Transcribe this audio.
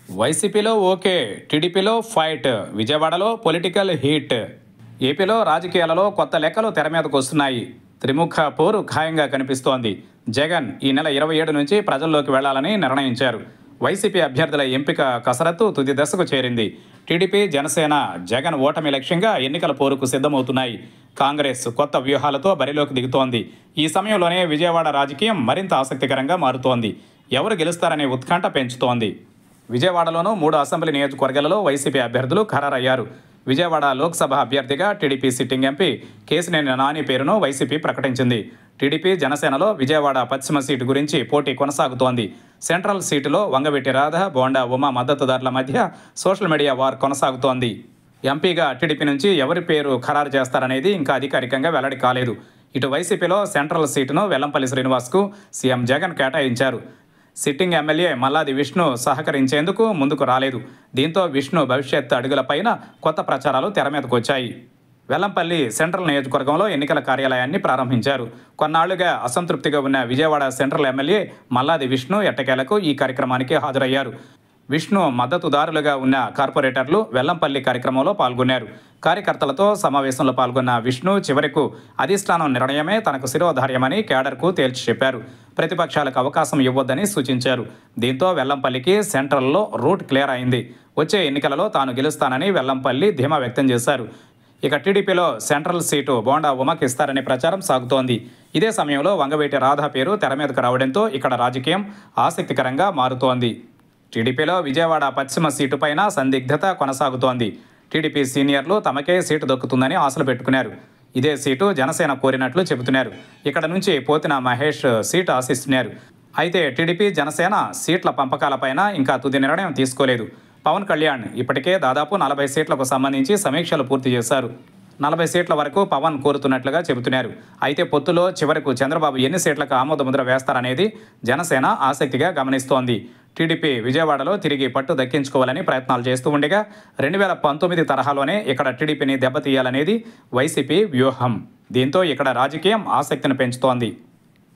వైసీపీలో ఓకే టీడీపీలో ఫైట్ విజయవాడలో పొలిటికల్ హీట్ ఏపీలో రాజకీయాలలో కొత్త లెక్కలు తెర మీదకు వస్తున్నాయి త్రిముఖ పోరు ఖాయంగా కనిపిస్తోంది జగన్ ఈ నెల ఇరవై ఏడు నుంచి ప్రజల్లోకి వెళ్లాలని నిర్ణయించారు వైసీపీ అభ్యర్థుల ఎంపిక కసరత్తు తుది దశకు చేరింది టీడీపీ జనసేన జగన్ ఓటమి లక్ష్యంగా ఎన్నికల పోరుకు సిద్ధమవుతున్నాయి కాంగ్రెస్ కొత్త వ్యూహాలతో బరిలోకి దిగుతోంది ఈ సమయంలోనే విజయవాడ రాజకీయం మరింత ఆసక్తికరంగా మారుతోంది ఎవరు గెలుస్తారనే ఉత్కంఠ పెంచుతోంది విజయవాడలోనూ మూడు అసెంబ్లీ నియోజకవర్గాలలో వైసీపీ అభ్యర్థులు ఖరారయ్యారు విజయవాడ లోక్సభ అభ్యర్థిగా TDP sitting MP Kesineni Nani పేరును వైసీపీ ప్రకటించింది టీడీపీ జనసేనలో విజయవాడ పశ్చిమ సీటు గురించి పోటీ కొనసాగుతోంది సెంట్రల్ సీటులో వంగవీటి రాధ బోండా ఉమా మద్దతుదారుల మధ్య సోషల్ మీడియా వార్ కొనసాగుతోంది ఎంపీగా టీడీపీ నుంచి ఎవరి పేరు ఖరారు చేస్తారనేది ఇంకా అధికారికంగా వెల్లడి కాలేదు ఇటు వైసీపీలో సెంట్రల్ సీటును వెల్లంపల్లి శ్రీనివాస్కు సీఎం జగన్ కేటాయించారు సిట్టింగ్ ఎమ్మెల్యే మల్లాది విష్ణు సహకరించేందుకు ముందుకు రాలేదు దీంతో విష్ణు భవిష్యత్ అడుగులపైన కొత్త ప్రచారాలు తెర మీదకు వచ్చాయి వెల్లంపల్లి సెంట్రల్ నియోజకవర్గంలో ఎన్నికల కార్యాలయాన్ని ప్రారంభించారు కొన్నాళ్లుగా అసంతృప్తిగా ఉన్న విజయవాడ సెంట్రల్ ఎమ్మెల్యే మల్లాది విష్ణు ఎట్టకేలకు ఈ కార్యక్రమానికి హాజరయ్యారు విష్ణు మద్దతుదారులుగా ఉన్న కార్పొరేటర్లు వెల్లంపల్లి కార్యక్రమంలో పాల్గొన్నారు కార్యకర్తలతో సమావేశంలో పాల్గొన్న విష్ణు చివరకు అధిష్టానం నిర్ణయమే తనకు శిరోధార్యమని కేడర్కు తేల్చి చెప్పారు ప్రతిపక్షాలకు అవకాశం ఇవ్వొద్దని సూచించారు దీంతో వెల్లంపల్లికి సెంట్రల్లో రూట్ క్లియర్ అయింది వచ్చే ఎన్నికలలో తాను గెలుస్తానని వెల్లంపల్లి ధీమా వ్యక్తం చేశారు ఇక టీడీపీలో సెంట్రల్ సీటు బోండా ఉమకి ఇస్తారనే ప్రచారం సాగుతోంది ఇదే సమయంలో వంగవేటి రాధా పేరు తెర మీదకు రావడంతో ఇక్కడ రాజకీయం ఆసక్తికరంగా మారుతోంది టీడీపీలో విజయవాడ పశ్చిమ సీటు పైన సందిగ్ధత కొనసాగుతోంది టీడీపీ సీనియర్లు తమకే సీటు దక్కుతుందని ఆశలు పెట్టుకున్నారు ఇదే సీటు జనసేన కోరినట్లు చెబుతున్నారు ఇక్కడ నుంచి పోతిన మహేష్ సీటు ఆశిస్తున్నారు అయితే టీడీపీ జనసేన సీట్ల పంపకాలపైన ఇంకా తుది నిర్ణయం తీసుకోలేదు పవన్ కళ్యాణ్ ఇప్పటికే దాదాపు నలభై సీట్లకు సంబంధించి సమీక్షలు పూర్తి చేశారు నలభై సీట్ల వరకు పవన్ కోరుతున్నట్లుగా చెబుతున్నారు అయితే పొత్తులో చివరకు చంద్రబాబు ఎన్ని సీట్లకు ఆమోదముద్ర వేస్తారనేది జనసేన ఆసక్తిగా గమనిస్తోంది టీడీపీ విజయవాడలో తిరిగి పట్టు దక్కించుకోవాలని ప్రయత్నాలు చేస్తూ ఉండగా రెండు వేల పంతొమ్మిది తరహాలోనే ఇక్కడ టీడీపీని దెబ్బతీయాలనేది వైసీపీ వ్యూహం దీంతో ఇక్కడ రాజకీయం ఆసక్తిని పెంచుతోంది